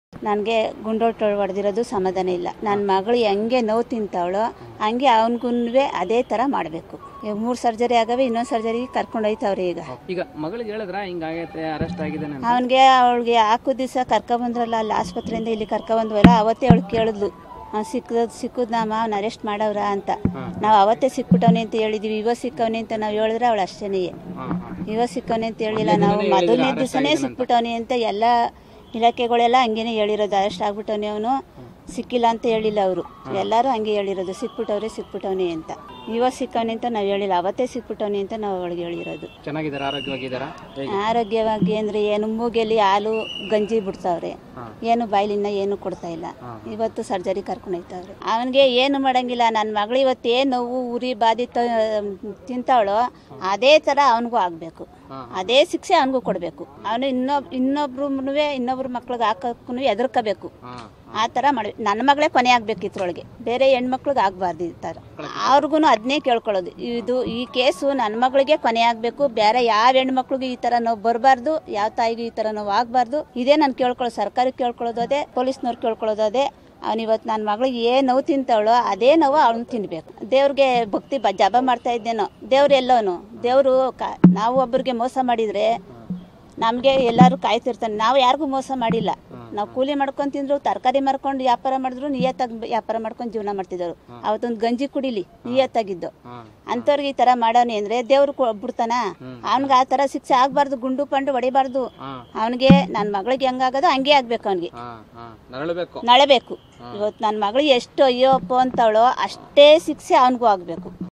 ನನಗೆ ಗುಂಡೋಟ ಹೊಡೆದಿರೋದು ಸಮಾಧಾನ ಇಲ್ಲ ನನ್ನ ಮಗಳು ಹೆಂಗೆ ನೋವು ತಿಂತಾವಳೋ ಹಂಗೆ ಅವನಿಗೂ ಅದೇ ಥರ ಮಾಡಬೇಕು ಈಗ ಮೂರು ಸರ್ಜರಿ ಆಗವೆ ಇನ್ನೊಂದು ಸರ್ಜರಿಗೆ ಕರ್ಕೊಂಡು ಹೋಯ್ತವ್ರೆ ಈಗ ಈಗ ಮಗಳಿಗೆ ಹೇಳಿದ್ರ ಹಿಂಗಾಗೈತೆ ಅರೆಸ್ಟ್ ಆಗಿದೆ ಅಂತ ಅವನಿಗೆ ಅವಳಿಗೆ ಹಾಕೋ ದಿವಸ ಕರ್ಕೊಬಂದ್ರಲ್ಲ ಅಲ್ಲಿ ಆಸ್ಪತ್ರೆಯಿಂದ ಇಲ್ಲಿ ಕರ್ಕೊಬಂದ್ವಲ್ಲ ಅವತ್ತೇ ಅವಳು ಕೇಳಿದ್ಲು ಅವ್ನು ಸಿಕ್ಕದ್ ಸಿಕ್ಕುದ್ನಮ್ಮ ಅವ್ನು ಅರೆಸ್ಟ್ ಮಾಡವ್ರ ಅಂತ ನಾವು ಅವತ್ತೇ ಸಿಕ್ಬಿಟ್ಟವನೆ ಅಂತ ಹೇಳಿದ್ವಿ ಇವ ಸಿಕ್ಕವನೆ ಅಂತ ನಾವು ಹೇಳಿದ್ರೆ ಅವಳು ಅಷ್ಟೇನೆ ಹಾಂ ಹಾಂ ಇವ ಸಿಕ್ಕವನೆ ಅಂತ ಹೇಳಿಲ್ಲ ನಾವು ಮೊದಲನೇ ದಿವಸನೇ ಸಿಕ್ಬಿಟ್ಟವನೆ ಅಂತ ಎಲ್ಲ ಇಲಾಖೆಗಳೆಲ್ಲ ಹಂಗೇನೆ ಹೇಳಿರೋದು ಅರೆಸ್ಟ್ ಆಗ್ಬಿಟ್ಟವನೆ ಅವನು ಸಿಕ್ಕಿಲ್ಲ ಅಂತ ಹೇಳಿಲ್ಲ ಅವರು ಎಲ್ಲರೂ ಹಂಗೆ ಹೇಳಿರೋದು ಸಿಕ್ಬಿಟ್ಟವ್ರೆ ಸಿಕ್ಬಿಟ್ಟವನೆ ಅಂತ ಇವ ಸಿಕ್ಕವನೆ ಅಂತ ನಾವು ಹೇಳಿಲ್ಲ ಅವತ್ತೇ ಸಿಕ್ಬಿಟ್ಟವನೆ ಅಂತ ನಾವು ಅವಳಿಗೆ ಹೇಳಿರೋದು ಚೆನ್ನಾಗಿದ್ದಾರೆ ಆರೋಗ್ಯವಾಗಿದ್ದಾರಾ ಹೇಗೆ ಆರೋಗ್ಯವಾಗಿ ಅಂದ್ರೆ ಏನು ಮೂಗೆಲಿ ಹಾಲು ಗಂಜಿ ಬಿಡ್ತಾವ್ರೆ ಹಾಂ ಏನು ಬಾಯ್ಲಿನ ಏನು ಕೊಡ್ತಾ ಇಲ್ಲ ಇವತ್ತು ಸರ್ಜರಿ ಕರ್ಕೊಂಡು ಹೋಯ್ತಾವ್ರೆ ಅವನಿಗೆ ಏನು ಮಾಡಂಗಿಲ್ಲ ನನ್ನ ಮಗಳು ಇವತ್ತು ಏನು ನೋವು ಉರಿ ಬಾದಿ ತಿಂತಾವಳೋ ಅದೇ ಥರ ಅವನಿಗೂ ಆಗಬೇಕು ಹಾಂ. ಅದೇ ಶಿಕ್ಷೆ ಅವನಿಗೂ ಕೊಡಬೇಕು ಅವನು ಇನ್ನೊಬ್ ಇನ್ನೊಬ್ರು ಇನ್ನೊಬ್ರು ಮಕ್ಳಿಗೆ ಹಾಕೋಕ್ಕೂ ಎದುರ್ಕೋಬೇಕು ಹಾಂ ಆ ಥರ ಮಾಡಿ ನನ್ನ ಮಗಳೇ ಕೊನೆ ಆಗ್ಬೇಕು ಇದ್ರೊಳಗೆ ಬೇರೆ ಹೆಣ್ಮಕ್ಳಿಗೆ ಆಗ್ಬಾರ್ದು ಈ ಥರ ಅವ್ರಿಗೂ ಅದನ್ನೇ ಕೇಳ್ಕೊಳ್ಳೋದು ಇದು ಈ ಕೇಸು ನನ್ನ ಮಗಳಿಗೆ ಕೊನೆ ಆಗಬೇಕು ಬೇರೆ ಯಾವ ಹೆಣ್ಮಕ್ಳಿಗೂ ಈ ಥರ ನೋವು ಬರಬಾರ್ದು ಯಾವ ತಾಯಿಗೂ ಈ ಥರ ನೋವು ಆಗಬಾರ್ದು ಇದೇ ನಾನು ಕೇಳ್ಕೊಳ್ಳೋದು ಸರ್ಕಾರಕ್ಕೆ ಕೇಳ್ಕೊಳ್ಳೋದು ಅದೇ ಪೊಲೀಸ್ನವ್ರು ಕೇಳ್ಕೊಳ್ಳೋದು ಅದೇ ಅವ್ನು ಇವತ್ತು ನನ್ನ ಮಗಳಿಗೆ ಏನು ನೋವು ತಿಂತಾವಳೋ ಅದೇ ನೋವು ಅವನು ತಿನ್ಬೇಕು ದೇವ್ರಿಗೆ ಭಕ್ತಿ ಬ ಜಪ ಮಾಡ್ತಾ ಇದ್ದೇನೋ ದೇವ್ರು ಎಲ್ಲೋನು ದೇವರು ಕ ನಾವು ಒಬ್ಬರಿಗೆ ಮೋಸ ಮಾಡಿದರೆ ನಮಗೆ ಎಲ್ಲರೂ ಕಾಯ್ತಿರ್ತಾನೆ ನಾವು ಯಾರಿಗೂ ಮೋಸ ಮಾಡಿಲ್ಲ ನಾವು ಕೂಲಿ ಮಾಡ್ಕೊಂಡು ತಿಂದ್ರು ತರಕಾರಿ ಮಾರ್ಕೊಂಡು ವ್ಯಾಪಾರ ಮಾಡಿದ್ರು ನಿಯತ್ತಾಗಿ ವ್ಯಾಪಾರ ಮಾಡ್ಕೊಂಡು ಜೀವನ ಮಾಡ್ತಿದ್ದವರು ಅವತ್ತೊಂದು ಗಂಜಿ ಕುಡಿಲಿ ನಿಯತ್ತಾಗಿದ್ದು ಹಾಂ ಅಂಥವ್ರಿಗೆ ಈ ಥರ ಮಾಡೋನಿ ಅಂದರೆ ದೇವ್ರು ಕೊ- ಬಿಡ್ತಾನ ಅವ್ನಿಗೆ ಆ ಥರ ಶಿಕ್ಷೆ ಆಗಬಾರ್ದು ಗುಂಡು ಪಂಡು ಹೊಡಿಬಾರ್ದು ಹಾಂ ಅವನಿಗೆ ನನ್ನ ಮಗಳಿಗೆ ಹೆಂಗಾಗೋದು ಹಂಗೆ ಆಗ್ಬೇಕು ಅವನಿಗೆ ಹಾಂ ಹಾಂ ನರಳಬೇಕು ನಳಬೇಕು ಇವತ್ತು ನನ್ನ ಮಗಳು ಎಷ್ಟು ಅಯ್ಯೋ ಅಪ್ಪೋ ಅಂತವಳೋ ಅಷ್ಟೇ ಶಿಕ್ಷೆ ಅವನಿಗೂ ಆಗಬೇಕು